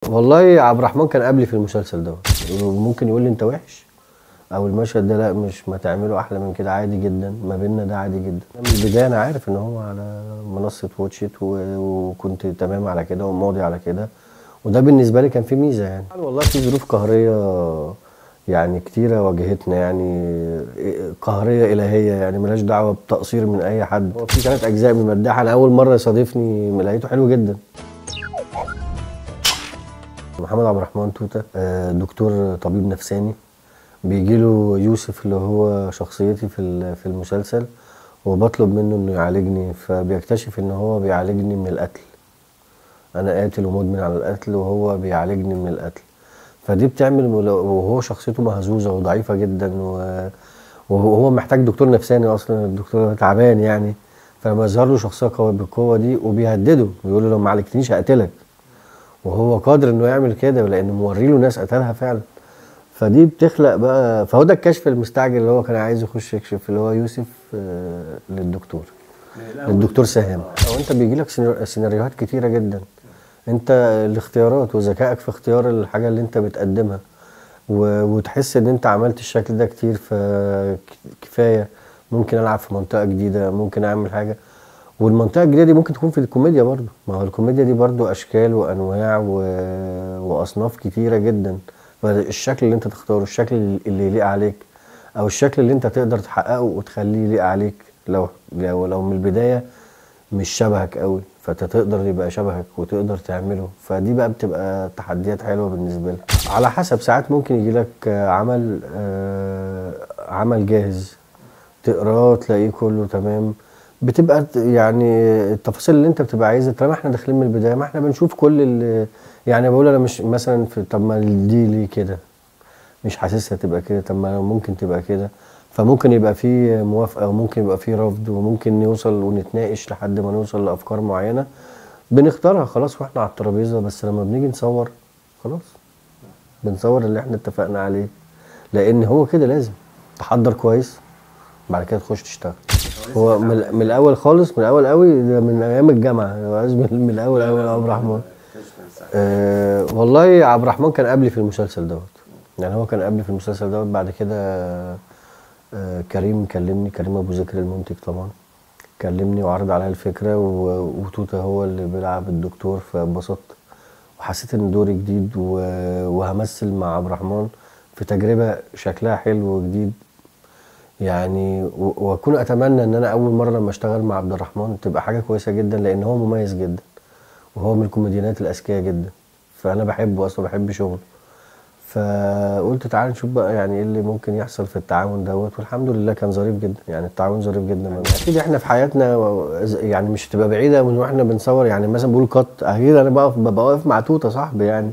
والله عبد الرحمن كان قبلي في المسلسل دوت وممكن يقول لي انت وحش او المشهد ده لا مش ما تعمله احلى من كده عادي جدا ما بيننا ده عادي جدا من البدايه انا عارف ان هو على منصه واتشيت و- وكنت تمام على كده وماضي على كده وده بالنسبه لي كان في ميزه يعني والله في ظروف قهريه يعني كتيره واجهتنا يعني قهريه الهيه يعني ملهاش دعوه بتقصير من اي حد هو في ثلاث اجزاء من مداح انا اول مره يصادفني لقيته حلو جدا محمد عبد الرحمن توته آه، دكتور طبيب نفساني بيجي له يوسف اللي هو شخصيتي في ال- في المسلسل وبطلب منه انه يعالجني فبيكتشف ان هو بيعالجني من القتل انا قاتل ومدمن على القتل وهو بيعالجني من القتل فدي بتعمل مل- وهو شخصيته مهزوزه وضعيفه جدا و- وهو محتاج دكتور نفساني اصلا الدكتور تعبان يعني فلما يظهر له شخصيه قويه بالقوه دي وبيهدده بيقول له لو ما عالجتنيش هقتلك وهو قادر انه يعمل كده لان موري له ناس قتلها فعلا فدي بتخلق بقى فهو ده الكشف المستعجل اللي هو كان عايز يخش يكشف اللي هو يوسف آه، للدكتور للدكتور سهام او انت بيجي لك سيناريوهات كتيره جدا انت الاختيارات وذكائك في اختيار الحاجه اللي انت بتقدمها و- وتحس ان انت عملت الشكل ده كتير فكفايه ممكن العب في منطقه جديده ممكن اعمل حاجه والمنطقه الجديده دي ممكن تكون في الكوميديا برضو ما هو الكوميديا دي برضو اشكال وانواع و... واصناف كتيره جدا فالشكل اللي انت تختاره الشكل اللي يليق عليك او الشكل اللي انت تقدر تحققه وتخليه يليق عليك لو لو, لو من البدايه مش شبهك قوي فانت تقدر يبقى شبهك وتقدر تعمله فدي بقى بتبقى تحديات حلوه بالنسبه لك على حسب ساعات ممكن يجي لك عمل آه، عمل جاهز تقراه تلاقيه كله تمام بتبقى ت- يعني التفاصيل اللي انت بتبقى عايزها طالما احنا داخلين من البدايه ما احنا بنشوف كل ال يعني بقول انا مش مثلا في طب ما دي ليه كده مش حاسسها تبقى كده طب ما ممكن تبقى كده فممكن يبقى في موافقه وممكن يبقى في رفض وممكن نوصل ونتناقش لحد ما نوصل لافكار معينه بنختارها خلاص واحنا على الترابيزه بس لما بنيجي نصور خلاص بنصور اللي احنا اتفقنا عليه لان هو كده لازم تحضر كويس بعد كده تخش تشتغل هو من, من الاول خالص من الاول قوي ده من ايام الجامعه هو عايز من من الاول قوي عبد الرحمن أه والله عبد الرحمن كان قبلي في المسلسل دوت يعني هو كان قبلي في المسلسل دوت بعد كده أه كريم كلمني كريم ابو ذكر المنتج طبعا كلمني وعرض عليا الفكره و- وتوته هو اللي بيلعب الدكتور فاتبسطت وحسيت ان دوري جديد و- وهمثل مع عبد الرحمن في تجربه شكلها حلو وجديد يعني و- واكون اتمنى ان انا اول مره لما اشتغل مع عبد الرحمن تبقى حاجه كويسه جدا لان هو مميز جدا وهو من الكوميديانات الاذكياء جدا فانا بحبه اصلا بحب شغله فقلت تعالى نشوف بقى يعني ايه اللي ممكن يحصل في التعاون دوت والحمد لله كان ظريف جدا يعني التعاون ظريف جدا اكيد احنا في حياتنا و- يعني مش هتبقى بعيده من واحنا بنصور يعني مثلا بقول كات اكيد انا بقف ببقى واقف مع توته صاحبي يعني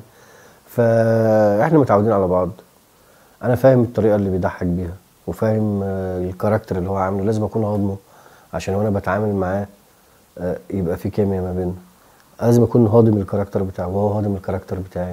فاحنا متعودين على بعض انا فاهم الطريقه اللي بيضحك بيها وفاهم آه، الكاركتر اللي هو عامله لازم اكون هضمه عشان وانا بتعامل معاه آه، يبقى في كيمياء ما بيننا لازم اكون هاضم الكاركتر بتاعه وهو هاضم الكاركتر بتاعي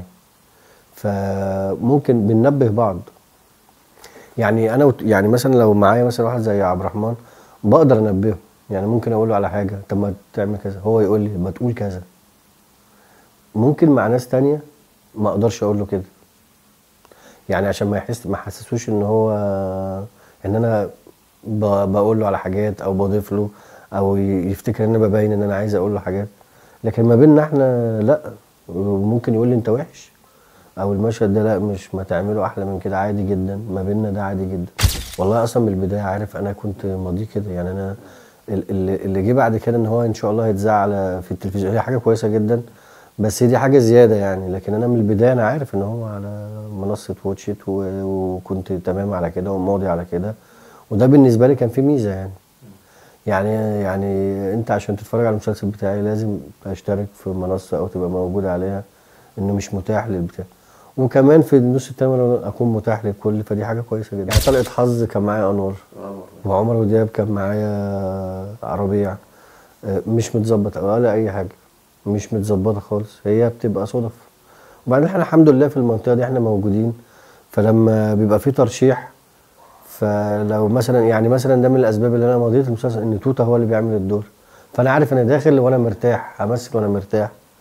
فممكن بننبه بعض يعني انا وت- يعني مثلا لو معايا مثلا واحد زي عبد الرحمن بقدر انبهه يعني ممكن اقول له على حاجه طب ما تعمل كذا هو يقول لي ما تقول كذا ممكن مع ناس تانية ما اقدرش اقول له كده يعني عشان ما يحس ما حسسوش ان هو ان انا ب- بقول له على حاجات او بضيف له او ي- يفتكر ان انا ببين ان انا عايز اقول له حاجات لكن ما بيننا احنا لا ممكن يقول لي انت وحش او المشهد ده لا مش ما تعمله احلى من كده عادي جدا ما بيننا ده عادي جدا والله اصلا من البدايه عارف انا كنت ماضي كده يعني انا ال- اللي اللي جه بعد كده ان هو ان شاء الله هيتذاع على في التلفزيون هي حاجه كويسه جدا بس دي حاجه زياده يعني لكن انا من البدايه انا عارف ان هو على منصه واتشيت و- وكنت تمام على كده وماضي على كده وده بالنسبه لي كان في ميزه يعني يعني يعني انت عشان تتفرج على المسلسل بتاعي لازم تشترك في منصه او تبقى موجود عليها انه مش متاح للبتاع وكمان في النص التاني أنا اكون متاح للكل فدي حاجه كويسه جدا يعني طلقت حظ كان معايا انور وعمر ودياب كان معايا ربيع آه، مش متظبط ولا اي حاجه مش متظبطه خالص هي بتبقى صدف وبعدين احنا الحمد لله في المنطقه دي احنا موجودين فلما بيبقى في ترشيح فلو مثلا يعني مثلا ده من الاسباب اللي انا مضيت المسلسل ان توته هو اللي بيعمل الدور فانا عارف انا داخل وانا مرتاح همثل وانا مرتاح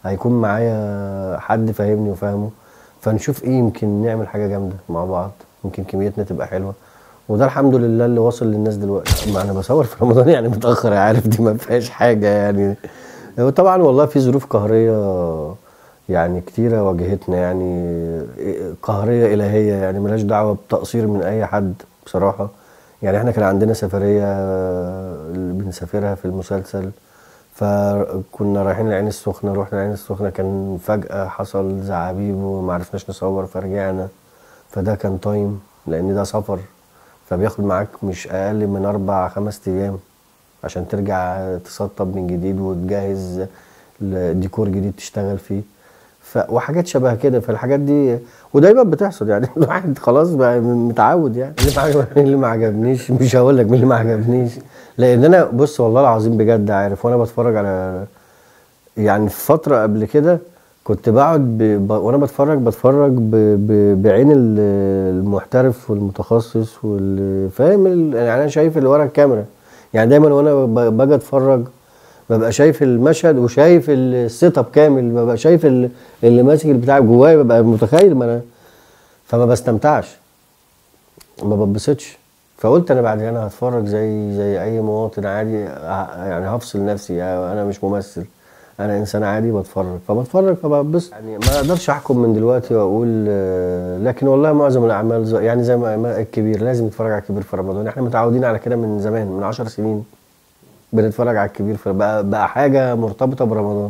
هيكون معايا حد فاهمني وفاهمه فنشوف ايه يمكن نعمل حاجه جامده مع بعض يمكن كميتنا تبقى حلوه وده الحمد لله اللي واصل للناس دلوقتي ما انا بصور في رمضان يعني متاخر عارف دي ما فيهاش حاجه يعني وطبعا والله في ظروف قهريه يعني كتيره واجهتنا يعني قهريه الهيه يعني ملهاش دعوه بتقصير من اي حد بصراحه يعني احنا كان عندنا سفريه اللي بنسافرها في المسلسل فكنا رايحين العين السخنه رحنا العين السخنه كان فجاه حصل زعابيب وما عرفناش نصور فرجعنا فده كان تايم لان ده سفر فبياخد معاك مش اقل من اربع خمس ايام عشان ترجع تسطب من جديد وتجهز ديكور جديد تشتغل فيه ف... وحاجات شبه كده فالحاجات دي ودايما بتحصل يعني الواحد خلاص بقى متعود يعني اللي ما عجبني اللي ما عجبنيش مش هقول لك مين اللي ما عجبنيش لان انا بص والله العظيم بجد عارف وانا بتفرج على يعني في فتره قبل كده كنت بقعد ب... ب... وانا بتفرج بتفرج ب... ب... بعين المحترف والمتخصص واللي فاهم ال... يعني انا شايف اللي ورا الكاميرا يعني دايما وانا باجي اتفرج ببقى شايف المشهد وشايف السيت اب كامل ببقى شايف اللي ماسك البتاع جوايا ببقى متخيل ما انا فما بستمتعش ما بتبسطش فقلت انا بعد هنا هتفرج زي زي اي مواطن عادي يعني هفصل نفسي انا مش ممثل انا انسان عادي بتفرج فبتفرج فببسط يعني ما اقدرش احكم من دلوقتي واقول لكن والله معظم الاعمال يعني زي ما الكبير لازم يتفرج على الكبير في رمضان احنا متعودين على كده من زمان من 10 سنين بنتفرج على الكبير فبقى بقى حاجه مرتبطه برمضان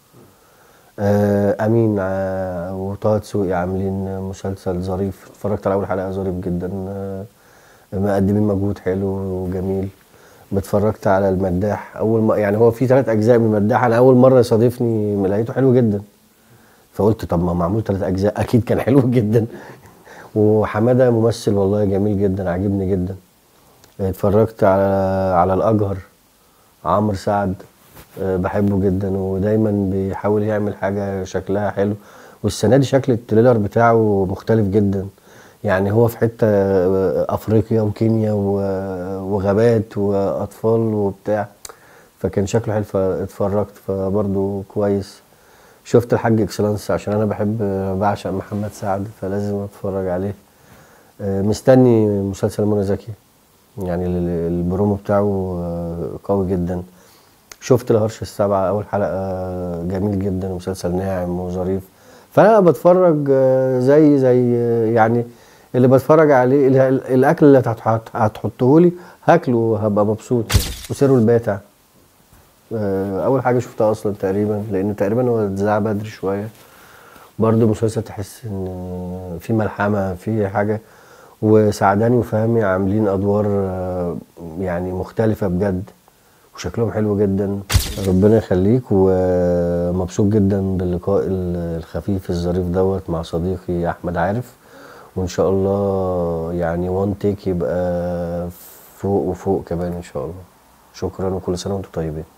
امين وطه دسوقي عاملين مسلسل ظريف اتفرجت على اول حلقه ظريف جدا مقدمين مجهود حلو وجميل اتفرجت على المداح اول ما يعني هو في ثلاث اجزاء من المداح انا اول مره يصادفني لقيته حلو جدا فقلت طب ما معمول ثلاث اجزاء اكيد كان حلو جدا وحماده ممثل والله جميل جدا عاجبني جدا اتفرجت على على الاجهر عمرو سعد بحبه جدا ودايما بيحاول يعمل حاجه شكلها حلو والسنه دي شكل التريلر بتاعه مختلف جدا يعني هو في حته افريقيا وكينيا وغابات واطفال وبتاع فكان شكله حلو فاتفرجت فبرضه كويس شفت الحاج اكسلانس عشان انا بحب بعشق محمد سعد فلازم اتفرج عليه مستني مسلسل منى زكي يعني البرومو بتاعه قوي جدا شفت الهرش السبعة أول حلقة جميل جدا مسلسل ناعم وظريف فأنا بتفرج زي زي يعني اللي بتفرج عليه الأكل اللي هتحطه لي هاكله وهبقى مبسوط وسر الباتع أول حاجة شفتها أصلا تقريبا لأن تقريبا هو اتذاع بدري شوية برضه مسلسل تحس إن في ملحمة في حاجة وسعداني وفهمي عاملين ادوار يعني مختلفه بجد وشكلهم حلو جدا ربنا يخليك ومبسوط جدا باللقاء الخفيف الظريف دوت مع صديقي احمد عارف وان شاء الله يعني وان تيك يبقى فوق وفوق كمان ان شاء الله شكرا وكل سنه وانتم طيبين